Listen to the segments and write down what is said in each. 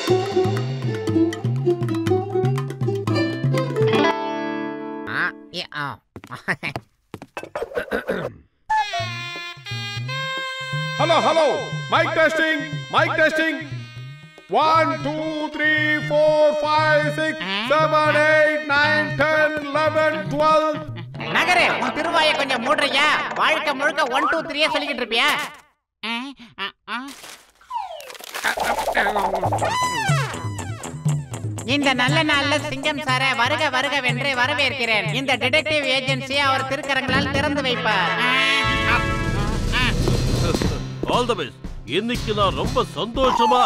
ஆ, ஏ, ஆ. Hello hello mic testing mic testing one two three four five six seven eight nine ten eleven twelve நகரு உன் திருவாயை கொஞ்சம் மூடுறியா வாழ்க்கை முழுக்க ஒன் டூ த்ரீயே சொல்லிக்கிட்டு இருப்பியா ஆ, ஆ, ஆ. இந்த நல்ல நாள்ல சிங்கம் சார வருக வருக வென்று வரவேற்கிறேன் இந்த டிடெக்டிவ் ஏஜென்சி அவர் திருக்கரங்களால் திறந்து வைப்பார் ஆ, ஆ, ஆ. ஆல் தி பெஸ்ட் இன்னைக்கு நான் ரொம்ப சந்தோஷமா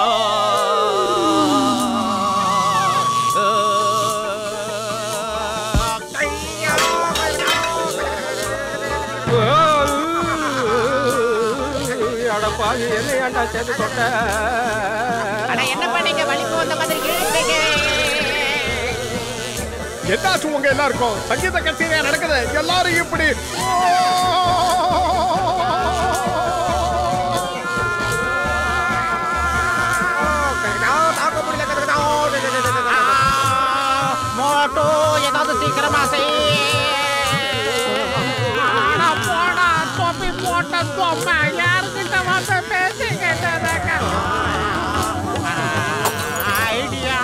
அடப்பாவி என்ன ஏன்டா சேர்த்து தொட்ட அட என்ன பண்ணீங்க வலிப்பு வந்த மாதிரி இழுத்தீங்க. என்னாச்சு உங்க எல்லாருக்கும் சங்கீத கச்சேரியா நடக்குது எல்லாரும் இப்படி தாக்க முடியல ஆ, மோட்டோ ஏதாவது சீக்கிரமா செய் ஆனா போடா தொப்பி போட்ட தொம்மா யாருக்கிட்ட வந்து பேசிக்கிட்டதக்க ஐடியா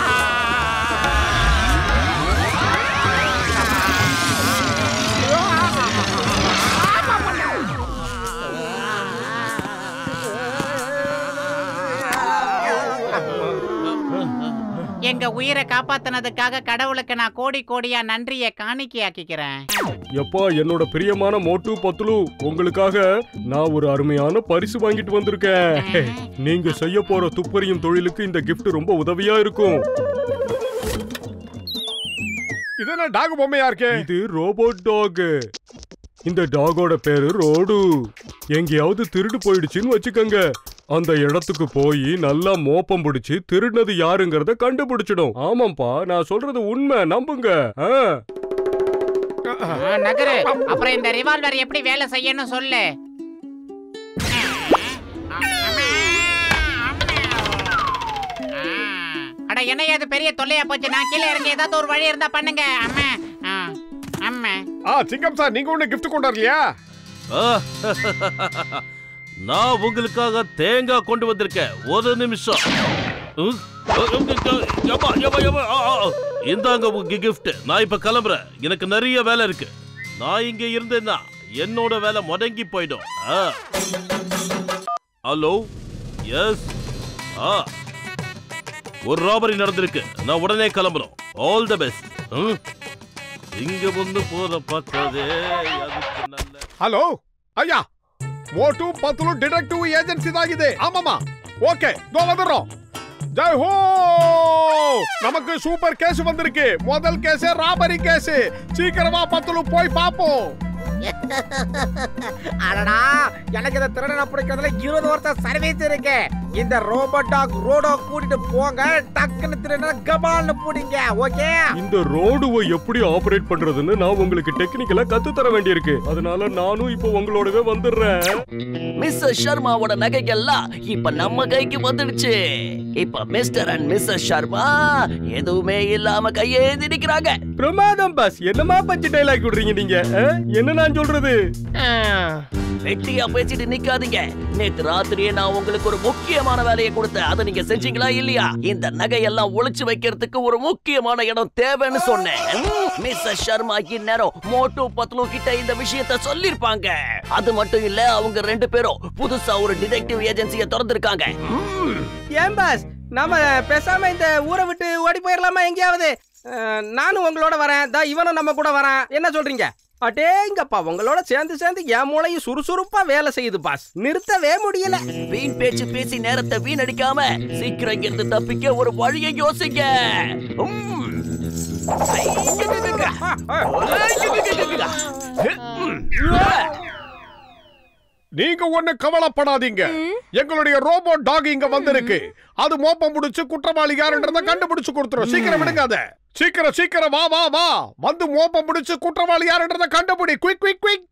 எங்க உயிரை காப்பாத்தினதுக்காக கடவுளுக்கு நான் கோடி கோடியா நன்றியை காணிக்கையாக்கிக்கிறேன் எப்பா என்னோட பிரியமான மோட்டு பத்துலு உங்களுக்காக நான் ஒரு அருமையான பரிசு வாங்கிட்டு வந்திருக்கேன் நீங்க செய்ய போற துப்பறியும் தொழிலுக்கு இந்த gift ரொம்ப உதவியா இருக்கும் இது என்ன டாக் பொம்மையா இருக்கு இது ரோபோட் டாக் இந்த டாகோட பேரு ரோடு எங்கேயாவது திருடு போயிடுச்சுன்னு வச்சுக்கோங்க அந்த இடத்துக்கு போய் நல்லா மோப்பம் பிடிச்சு திருடினது யாருங்கிறத கண்டுபிடிச்சிடும் ஆமாப்பா நான் சொல்றது உண்மை நம்புங்க ஆ. ஆ, நகரு அப்புறம் இந்த ரிவால்வர் எப்படி வேலை செய்யணும் சொல்லு அட என்ன அது பெரிய தொல்லையா போச்சு நான் கீழே இறங்கி ஏதாவது ஒரு வழி இருந்தா பண்ணுங்க அம்மா ஆ, அம்மா ஆ சிங்கம் சார் நீங்க ஒண்ணு gift கொண்டு வரலையா ஆ, நான் உங்களுக்காக தேங்காய் கொண்டு வந்திருக்கேன் ஒரு நிமிஷம் உம், யப்பா, யப்பா, யப்பா, ஆ, ஆ. இந்தாங்க உங்க gift நான் இப்ப கிளம்புறேன் எனக்கு நிறைய வேலை இருக்கு நான் இங்க இருந்தேன்னா என்னோட வேலை முடங்கி போயிடும் ஆ. ஹலோ எஸ் ஆ ஒரு ராபரி நடந்திருக்கு நான் உடனே கிளம்புறோம் ஆல் தி பெஸ்ட் இங்க வந்து போற பார்த்ததே அதுக்கு நல்ல ஹலோ ஐயா மோட்டு பத்துலு டிடெக்டிவ் ஏஜென்சி தான் இது ஆமாமா ஓகே தோ வந்துடுறோம் ஜெய் ஹோ நமக்கு சூப்பர் கேஸ் வந்திருக்கு முதல் கேஸ் ராபரி கேஸ் சீக்கிரமா பத்துலு போய் பாப்போம் அடடா எனக்கு இந்த திருடனை பிடிக்கிறதுல இருபது வருஷம் சர்வீஸ் இருக்கு இந்த ரோபோட் டாக் ரோடோ கூட்டிட்டு போங்க டக்குன்னு திருடனை கபால்னு பிடிங்க ஓகே இந்த ரோடுவை எப்படி ஆபரேட் பண்றதுன்னு நான் உங்களுக்கு டெக்னிக்கலா கத்து தர வேண்டியிருக்கு அதனால நானும் இப்போ உங்களோடவே வந்துடுறேன் மிஸ்டர் சர்மாவோட நகைகள்லாம் இப்ப நம்ம கைக்கு வந்துடுச்சு இப்ப மிஸ்டர் அண்ட் மிஸ்ஸஸ் சர்மா எதுவுமே இல்லாம கையேந்தி நிக்கிறாங்க பிரமாதம் பாஸ் என்னமா பஞ்சு டைலாக் விடுறீங்க நீங்க ஆ? என்ன நான் சொல்றது வெட்டியா பேசிட்டு நிக்காதீங்க நேத்து ராத்திரியே நான் உங்களுக்கு ஒரு முக்கியமான வேலையை கொடுத்தேன் அதை நீங்க செஞ்சீங்களா இல்லையா இந்த நகையெல்லாம் ஒளிச்சு வைக்கிறதுக்கு ஒரு முக்கியமான இடம் தேவைன்னு சொன்னேன் மிஸ்ஸஸ் சர்மா இந்நேரம் மோட்டு பத்லு கிட்ட இந்த விஷயத்த சொல்லிருப்பாங்க அது மட்டும் இல்ல அவங்க ரெண்டு பேரும் புதுசா ஒரு டிடெக்டிவ் ஏஜென்சியை திறந்திருக்காங்க ம். ஏன் பாஸ் நாம பேசாம இந்த ஊரை விட்டு ஓடி போயிடலாமா எங்கேயாவது அஹ், நானும் உங்களோட வரேன் தா இவனும் நம்ம கூட வரேன் என்ன சொல்றீங்க அடேங்கப்பா உங்களோட சேர்ந்து சேர்ந்து என் மூளையும் சுறுசுறுப்பா வேலை செய்யுது பாஸ் நிறுத்தவே முடியல வீண் பேச்சு பேசி நேரத்தை வீணடிக்காம சீக்கிரம் இங்கிருந்து தப்பிக்க ஒரு வழியை யோசிங்க உம். நீங்க ஒண்ணு கவலைப்படாதீங்க எங்களுடைய ரோபோ டாக் இங்க வந்திருக்கு அது மோப்பம் முடிச்சு குற்றவாளி யாருன்றத கண்டுபிடிச்சு கொடுத்துரும் சீக்கிரம் விடுங்க அத சீக்கிரம் சீக்கிரம் வா வா வா வந்து மோப்பம் முடிச்சு குற்றவாளி யாருன்றத கண்டுபிடி குயிக் குயிக் குயிக்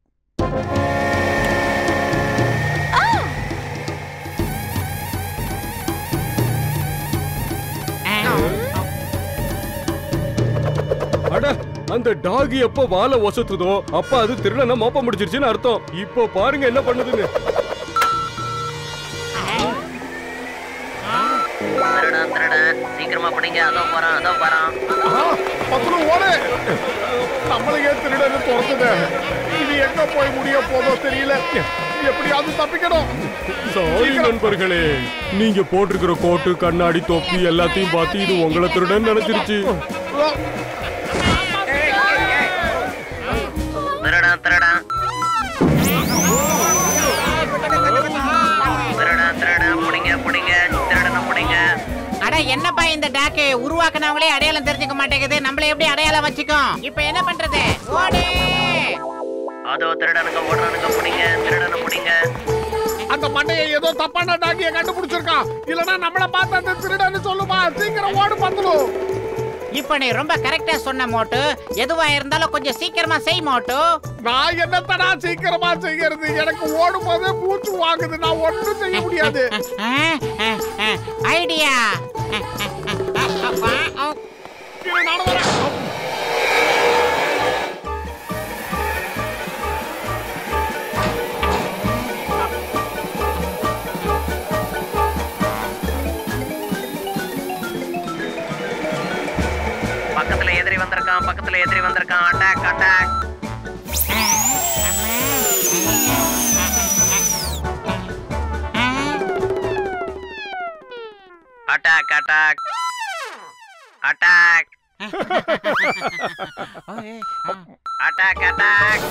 அந்த டாகி எப்ப வாழை ஒசத்துதோ அப்ப அது திருடனை மோப்பம் முடிச்சிருச்சுன்னு அர்த்தம் இப்போ பாருங்க என்ன பண்ணுதுன்னு திருடன் திருடன் சீக்கிரமா பிடிங்க அதோ போறான் அதோ போறான் ஆ, பத்ரு ஓடு நம்மளையே திருடன்னு துரத்துது இது எங்க போய் முடிய போதோ தெரியல எப்படியாவது தப்பிக்கணும் சாரி நண்பர்களே நீங்க போட்டிருக்கிற கோட்டு கண்ணாடி தொப்பி எல்லாத்தையும் பார்த்து இது உங்களை திருடன் நினைச்சிருச்சு திருடன் திருடன் திருடன் திருடன் பிடிங்க பிடிங்க திருடனை பிடிங்க அட என்னப்பா இந்த டாக்கு உருவாக்குனவங்களே அடையாளம் தெரிஞ்சுக்க மாட்டேங்குது நம்மள எப்படி அடையாளம் வச்சுக்கும் இப்போ என்ன பண்றது ஓடு அதோ திருடனுங்க ஓடுறானுங்க பிடிங்க திருடனை பிடிங்க அந்த மண்டையை ஏதோ தப்பான டாக்கிய கண்டுபிடிச்சிருக்கான் இல்லனா நம்மள பார்த்து அந்த திருடன்னு சொல்லுமா சீக்கிரம் ஓடு பத்ரு இப்போ நீ ரொம்ப கரெக்டா சொன்ன மோட்டு எதுவா இருந்தாலும் கொஞ்சம் சீக்கிரமா செய் மோட்டு நான் என்னத்தடா சீக்கிரமா செய்யறது எனக்கு ஓடும் போதே மூச்சு வாங்குது நான் ஒண்ணும் செய்ய முடியாது ஐடியா இரு, நானும் வரேன். பக்கத்துல எதிரி வந்திருக்கான் பக்கத்துல எதிரி வந்திருக்கான் attack attack attack attack attack attack attack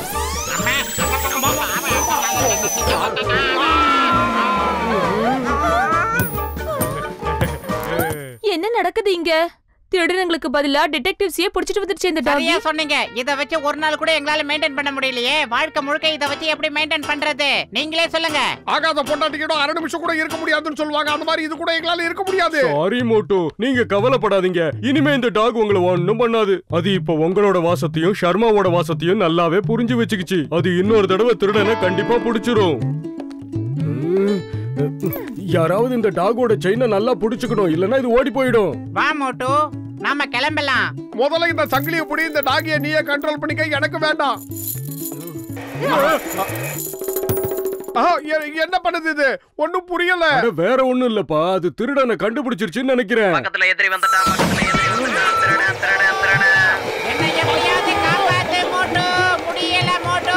என்ன நடக்குது இங்க திருடனுங்களுக்கு பதிலா டிடெக்டிவ்ஸையே புடிச்சிட்டு வந்துருச்சு இந்த டாகி சரியா சொன்னீங்க இத வச்சு ஒரு நாள் கூட எங்களால மெயின்டைன் பண்ண முடியலையே வாழ்க்கை முழுக்க இத வச்சு எப்படி மெயின்டைன் பண்றது நீங்களே சொல்லுங்க ஆகாத பொண்டாட்டிக்கிட்ட அரை நிமிஷம் கூட இருக்க முடியாதுன்னு சொல்லுவாங்க அந்த மாதிரி இது கூட எங்களால இருக்க முடியாது சாரி மோட்டு நீங்க கவலைப்படாதீங்க இனிமே இந்த டாக் உங்களை ஒண்ணும் பண்ணாது அது இப்ப உங்களோட வாசத்தையும் ஷர்மாவோட வாசத்தையும் நல்லாவே புரிஞ்சு வச்சுக்கிச்சு அது இன்னொரு தடவை திருடனை கண்டிப்பா புடிச்சிரும் ம், யாராவது இந்த டாகோட செயினை நல்லா புடிச்சுக்கணும் இல்லனா இது ஓடி போயிடும் வா மோட்டு நாம கிளம்பலாம் முதல்ல இந்த சங்கிலியை புடி இந்த டாகியை நீயே கண்ட்ரோல் பண்ணிக்க எனக்கு வேண்டாம் ஆ, எ- என்ன பண்ணுது இது ஒண்ணும் புரியல அட, வேற ஒண்ணும் இல்லப்பா அது திருடனை கண்டுபிடிச்சிருச்சுன்னு நினைக்கிறேன் பக்கத்துல எதிரி வந்துட்டான் பக்கத்துல எதிரி வந்துட்டான் திருடன் திருடன் திருடன் என்ன எப்படியாவது காப்பாத்து மோட்டு முடியல மோட்டு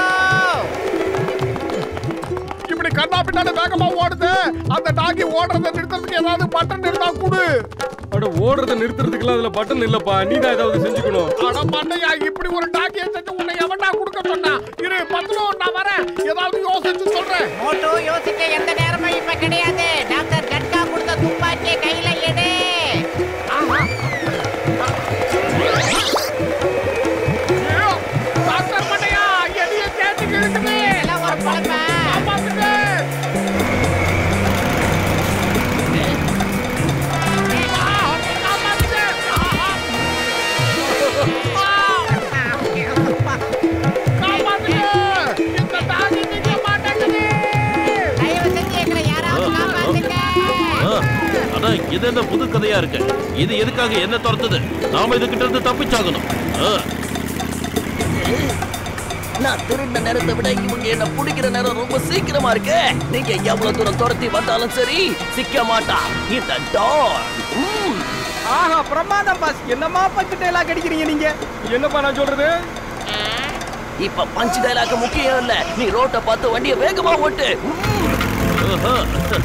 இப்படி கண்ணா பின்னாடி வேகமா ஓடுது அந்த டாகி ஓடுறத நிறுத்தறதுக்கு ஏதாவது பட்டன் இருந்தா குடு அட ஓடுறத நிறுத்துறதுக்குலாம் அதுல பட்டன் இல்லப்பா நீ தான் ஏதாவது செஞ்சுக்கணும் அட மண்டையா இப்படி ஒரு டாகியை செஞ்சு உன்னை எவன்டா கொடுக்க சொன்னா இரு பத்து நான் வரேன் ஏதாவது யோசிச்சு சொல்றேன் மோட்டு யோசிக்க எந்த நேரமும் இப்ப கிடையாது டாக்டர் கட்கா கொடுத்த துப்பாக்கியை கையில எடு ஐயோ, டாக்டர் மண்டையா எதைய கேட்டுக்கு இருக்குது எல்லாம் ஒரு பொழப்பா காப்பாத்துங்க. ஆ, காப்பாத்துங்க. ஆஹா. காப்பாத்துங்க. இந்த டாகி நிக்க மாட்டேங்குது. தயவு செஞ்சு எங்களை யாராவது காப்பாத்துங்க ஆ, அட இது என்ன புது கதையா இருக்கு இது எதுக்காக என்ன துரத்துது நாம இதுகிட்ட இருந்து தப்பிச்சாகணும் ஆ, நான் திருந்த நேரத்தை விட இவங்க என்ன பிடிக்கிற நேரம் ரொம்ப சீக்கிரமா இருக்கு நீங்க எவ்வளவு தூரம் துரத்தி வந்தாலும் சரி சிக்க மாட்டான் இந்த டால் ஆஹா பிரமாதம் பாஸ் என்னமா பக்கு டைலாக் அடிக்கிறீங்க நீங்க என்னப்பா நான் சொல்றது இப்ப பஞ்ச் டைலாக் முக்கியம் இல்ல நீ ரோட்ட பார்த்து வண்டியை வேகமா ஓட்டு ஆஹா.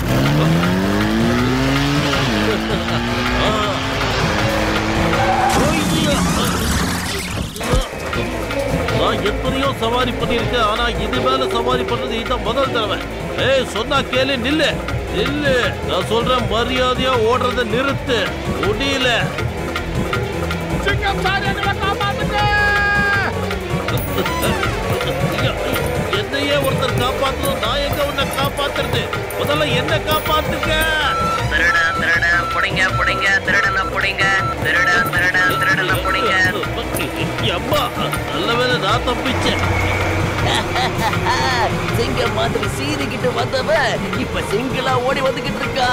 நான் எத்தனையோ சவாரி பண்ணிருக்கேன் ஆனா இது மேல சவாரி பண்றது இதான் முதல் தடவை ஏய் சொன்னா கேளு நில்லு நில்லு நான் சொல்றேன் மரியாதையா ஓடுறத நிறுத்து முடியல சிங்கம் சார் எங்களை காப்பாத்துங்க. ஐயா, என்னையே ஒருத்தர் காப்பாத்தணும் நான் எங்க உன்னை காப்பாத்துறது முதல்ல என்ன காப்பாத்துங்க திருட திருட புடிங்க புடிங்க திருடன புடிங்க திருட திருட திருடன புடிங்க அம்மா நல்ல வேளை நான் தப்பிச்சேன் சிங்கம் மாதிரி சீறிக்கிட்டு வந்தவ இப்ப சிங்கிளா ஓடி வந்துகிட்டு இருக்கா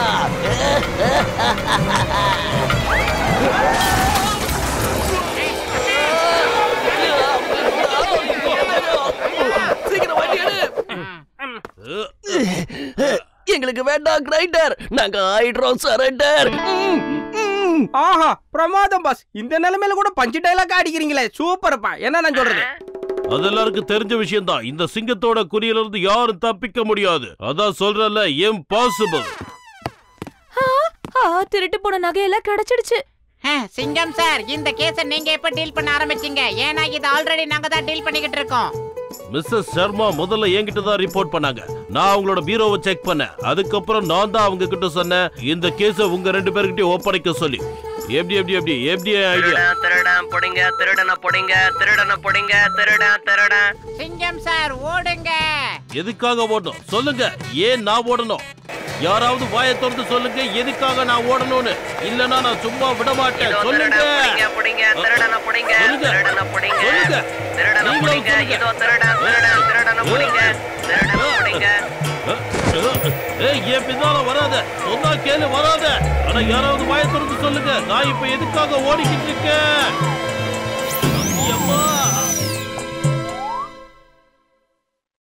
எங்களுக்கு வேண்டாம் கிரைண்டர் நாங்க ஆயிடுறோம் சரண்டர் ஆஹா பிரமாதம் பாஸ் இந்த நிலைமையில கூட பஞ்சு டைலாக் அடிக்கிறீங்களே சூப்பர்ப்பா என்ன நான் சொல்றது அது எல்லாருக்கும் தெரிஞ்ச விஷயம் தான் இந்த சிங்கத்தோட குறியில இருந்து யாரும் தப்பிக்க முடியாது அதான் சொல்றல இம்பாசிபிள் ஆ, ஆ, திருட்டு போன நகையெல்லாம் கிடைச்சிடுச்சு ஆ, சிங்கம் சார் இந்த கேஸ நீங்க எப்ப டீல் பண்ண ஆரம்பிச்சீங்க ஏன்னா இது ஆல்ரெடி நாங்க தான் டீல் பண்ணிக்கிட்டு இருக்கோம் மிஸ்ஸஸ் சர்மா முதல்ல என்கிட்ட தான் ரிப்போர்ட் பண்ணாங்க நான் அவங்களோட பீரோவை செக் பண்ணேன் அதுக்கப்புறம் நான் தான் அவங்க கிட்ட சொன்னேன் இந்த கேஸ உங்க ரெண்டு பேர்கிட்டயும் ஒப்படைக்க சொல்லி எப்படி எப்படி எப்படி எப்படி ஐடியா திருடன் திருடன் பொடிங்க திருடனை பொடிங்க திருடனை பொடிங்க திருடன் திருடன் சிங்கம் சார் ஓடுங்க எதுக்காக ஓடணும் சொல்லுங்க ஏன் நான் ஓடணும் யாராவது வாயை திறந்து சொல்லுங்க எதுக்காக நான் ஓடணும்னு இல்லனா நான் சும்மா விட மாட்டேன் இதோ சொல்லுங்க திருடன் பொடிங்க பொடிங்க திருடனை பொடிங்க சொல்லுங்க. திருடனை பொடிங்க சொல்லுங்க. திருடனை நீங்களும் பொடிங்க சொல்லுங்க. இதோ திருடன் திருடன் திருடனை பொடிங்க திருடனை பொடிங்க ஏய் என் பின்னால வராத சொன்னா கேளு வராத ஆனா யாராவது வாயை திறந்து சொல்லுங்க நான் இப்ப எதுக்காக ஓடிக்கிட்டு இருக்கேன் அம்மா